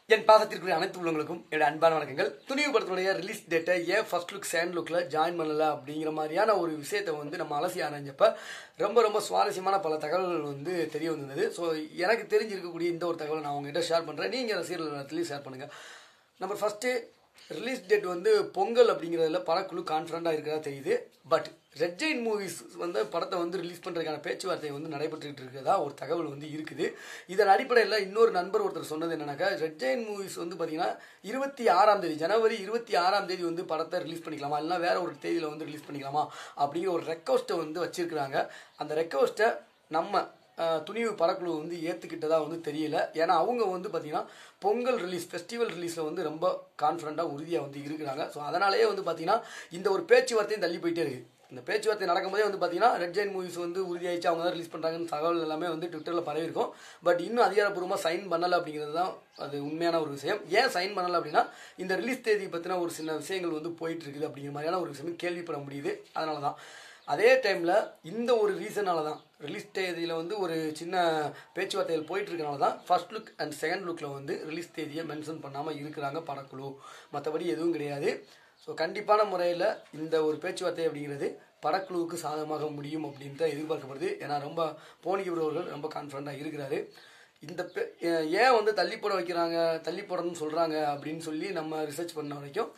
என் பாசத்திற்குரிய அனைத்து உள்ளவங்களுக்கும் என்னோட அன்பான வணக்கங்கள் துணிவு படத்தினுடைய ரிலீஸ் டேட்டை ஏன் ஃபர்ஸ்ட் லுக் செகண்ட் லுக்கில் ஜாயின் பண்ணல அப்படிங்கிற மாதிரியான ஒரு விஷயத்தை வந்து நம்ம அலசி ஆராய்ஞ்சப்ப ரொம்ப ரொம்ப சுவாரஸ்யமான பல தகவல்கள் வந்து தெரிய வந்தது ஸோ எனக்கு தெரிஞ்சிருக்கக்கூடிய இந்த ஒரு தகவலை நான் உங்ககிட்ட ஷேர் பண்ணுறேன் நீங்கள் ரசிகர்கள் இடத்துலையும் ஷேர் பண்ணுங்கள் நம்பர் ஃபஸ்ட்டு ரிலீஸ் டேட் வந்து பொங்கல் அப்படிங்கிறதுல படக்குழு கான்ஃபிடண்ட்டாக இருக்கிறதா தெரியுது பட் ரெட் ஜெயின் மூவிஸ் வந்து படத்தை வந்து ரிலீஸ் பண்ணுறதுக்கான பேச்சுவார்த்தை வந்து நடைபெற்றுக்கிட்டு இருக்கிறதா ஒரு தகவல் வந்து இருக்குது இதன் அடிப்படையில் இன்னொரு நண்பர் ஒருத்தர் சொன்னது என்னன்னாக்கா ரெட் ஜெயின் மூவிஸ் வந்து பார்த்தீங்கன்னா இருபத்தி ஆறாம் தேதி ஜனவரி இருபத்தி ஆறாம் தேதி வந்து படத்தை ரிலீஸ் பண்ணிக்கலாமா இல்லைனா வேற ஒரு தேதியில் வந்து ரிலீஸ் பண்ணிக்கலாமா அப்படிங்கிற ஒரு ரெக்வஸ்ட்டை வந்து வச்சிருக்கிறாங்க அந்த ரெக்வஸ்ட்டை நம்ம அஹ், துணிவு படக்குழு வந்து ஏற்றுக்கிட்டதா வந்து தெரியல ஏன்னா அவங்க வந்து பார்த்தீங்கன்னா பொங்கல் ரிலீஸ் ஃபெஸ்டிவல் ரிலீஸில் வந்து ரொம்ப கான்ஃபிடண்ட்டாக உறுதியாக வந்து இருக்கிறாங்க ஸோ அதனாலேயே வந்து பார்த்தீங்கன்னா இந்த ஒரு பேச்சுவார்த்தையும் தள்ளி போயிட்டே இருக்குது இந்த பேச்சுவார்த்தை நடக்கும்போதே வந்து பார்த்தீங்கன்னா ரெட் ஜெயின் மூவிஸ் வந்து உறுதியாயிடுச்சு அவங்க தான் ரிலீஸ் பண்ணுறாங்கன்னு தகவல் எல்லாமே வந்து ட்விட்டரில் பரவி இருக்கும் பட் இன்னும் அதிகாரப்பூர்வமாக சைன் பண்ணலை அப்படிங்கிறது தான் அது உண்மையான ஒரு விஷயம் ஏன் சைன் பண்ணலை அப்படின்னா இந்த ரிலீஸ் தேதி பற்றின ஒரு சின்ன விஷயங்கள் வந்து போயிட்டு இருக்குது அப்படிங்கிற மாதிரியான ஒரு விஷயம் கேள்விப்பட முடியுது அதனால தான் அதே டைமில் இந்த ஒரு ரீசனால தான் ரிலீஸ் தேதியில் வந்து ஒரு சின்ன பேச்சுவார்த்தைகள் போயிட்டு இருக்கனால தான் ஃபர்ஸ்ட் லுக் அண்ட் செகண்ட் லுக்கில் வந்து ரிலீஸ் தேதியை மென்ஷன் பண்ணாமல் இருக்கிறாங்க படக்குழு மற்றபடி எதுவும் கிடையாது ஸோ கண்டிப்பான முறையில் இந்த ஒரு பேச்சுவார்த்தை அப்படிங்கிறது படக்குழுவுக்கு சாதகமாக முடியும் அப்படின்னு தான் எதிர்பார்க்கப்படுது ஏன்னா ரொம்ப போனிக்கு அவர்கள் ரொம்ப கான்ஃபிடண்ட்டாக இருக்கிறாரு இந்த பே- ஏ- ஏன் வந்து தள்ளி போட வைக்கிறாங்க தள்ளி போடணும்னு சொல்கிறாங்க அப்படின்னு சொல்லி நம்ம ரிசர்ச் பண்ண வரைக்கும்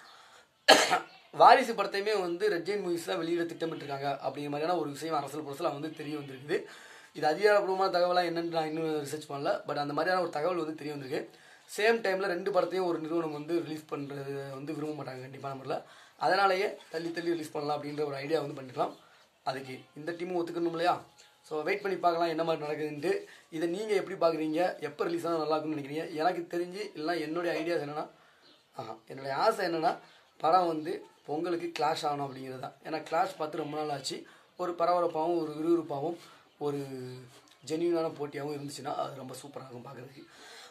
வாரிசு படத்தையுமே வந்து ரெட் ஜெயின் மூவிஸ் தான் வெளியிட திட்டமிட்டிருக்காங்க அப்படிங்கிற மாதிரியான ஒரு விஷயம் அரசியல் புரசலாக வந்து தெரிய வந்திருக்குது இது அதிகாரப்பூர்வமான தகவலாக என்னன்னு நான் இன்னும் ரிசர்ச் பண்ணல பட் அந்த மாதிரியான ஒரு தகவல் வந்து தெரிய வந்திருக்கு சேம் டைமில் ரெண்டு படத்தையும் ஒரு நிறுவனம் வந்து ரிலீஸ் பண்ணுறது வந்து விரும்ப மாட்டாங்க கண்டிப்பான முறையில் அதனாலேயே தள்ளி தள்ளி ரிலீஸ் பண்ணலாம் அப்படின்ற ஒரு ஐடியா வந்து பண்ணிக்கலாம் அதுக்கு இந்த டீமும் ஒத்துக்கணும் இல்லையா ஸோ வெயிட் பண்ணி பார்க்கலாம் என்ன மாதிரி நடக்குதுன்ட்டு இதை நீங்கள் எப்படி பார்க்குறீங்க எப்போ ரிலீஸ் ஆனால் நல்லா இருக்கும்னு நினைக்கிறீங்க எனக்கு தெரிஞ்சு இல்லைனா என்னுடைய ஐடியாஸ் என்னென்னா ஆஹா என்னுடைய ஆசை என்னென்னா படம் வந்து பொங்கலுக்கு கிளாஷ் ஆகணும் அப்படிங்கிறது தான் ஏன்னா கிளாஷ் பார்த்து ரொம்ப நாள் ஆச்சு ஒரு பரபரப்பாகவும் ஒரு விறுவிறுப்பாகவும் ஒரு ஜென்யூனான போட்டியாகவும் இருந்துச்சுன்னா அது ரொம்ப சூப்பராக இருக்கும் பார்க்குறதுக்கு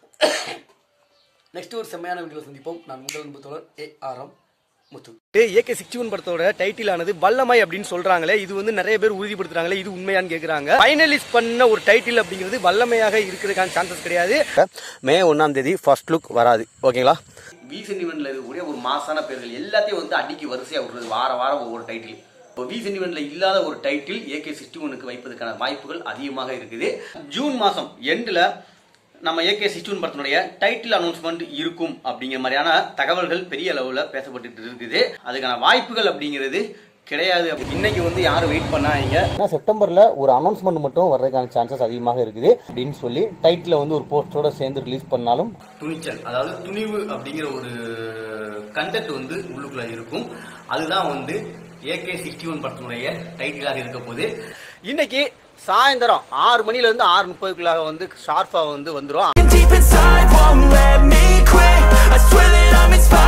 நெக்ஸ்ட் ஒரு செம்மையான வீடியோவில் சந்திப்போம் நான் உங்கள் அன்பு தோழர் ஏ ஆரம் முத்து ஏகே சிக்ஸ்டி ஒன் படத்தோட டைட்டில் ஆனது வல்லமை அப்படின்னு சொல்றாங்களே இது வந்து நிறைய பேர் உறுதிப்படுத்துறாங்களே இது உண்மையான்னு கேக்குறாங்க ஃபைனலிஸ்ட் பண்ண ஒரு டைட்டில் அப்படிங்கிறது வல்லமையாக இருக்கிறதுக்கான சான்சஸ் கிடையாது மே ஒன்னாம் தேதி ஃபர்ஸ்ட் லுக் வராது ஓகேங்களா வி சென்டிமெண்ட்ல இருக்கக்கூடிய ஒரு மாசான பேர்கள் எல்லாத்தையும் வந்து அடிக்கி வரிசையா விடுறது வார வாரம் ஒவ்வொரு டைட்டில் இப்போ வி சென்டிமெண்ட்ல இல்லாத ஒரு டைட்டில் ஏகே சிக்ஸ்டி ஒனுக்கு வைப்பதற்கான வாய்ப்புகள் அதிகமாக இருக்குது ஜூன் மாசம் எண்டில் நம்ம ஏகே சிக்ஸ்டி ஒன் படத்தினுடைய டைட்டில் அனௌன்ஸ்மெண்ட் இருக்கும் அப்படிங்கிற மாதிரியான தகவல்கள் பெரிய அளவில் பேசப்பட்டு இருக்குது அதுக்கான வாய்ப்புகள் அப்படிங்கிறது கிடையாது அப்படி இன்னைக்கு வந்து யாரும் வெயிட் பண்ணாங்க ஏன்னா செப்டம்பர்ல ஒரு அனௌன்ஸ்மெண்ட் மட்டும் வர்றதுக்கான சான்சஸ் அதிகமாக இருக்குது அப்படின்னு சொல்லி டைட்டில் வந்து ஒரு போஸ்டரோட சேர்ந்து ரிலீஸ் பண்ணாலும் துணிச்சல் அதாவது துணிவு அப்படிங்கிற ஒரு கண்டென்ட் வந்து உள்ளுக்குள்ள இருக்கும் அதுதான் வந்து ஏகே சிக்ஸ்டி ஒன் படத்தினுடைய டைட்டிலாக இருக்க போது இன்னைக்கு சாயந்தரம் ஆறு மணில இருந்து ஆறு முப்பதுக்குள்ளாக வந்து ஷார்ப்பா வந்து வந்துரும் deep inside won't let me quit. I swear that I'm inspired.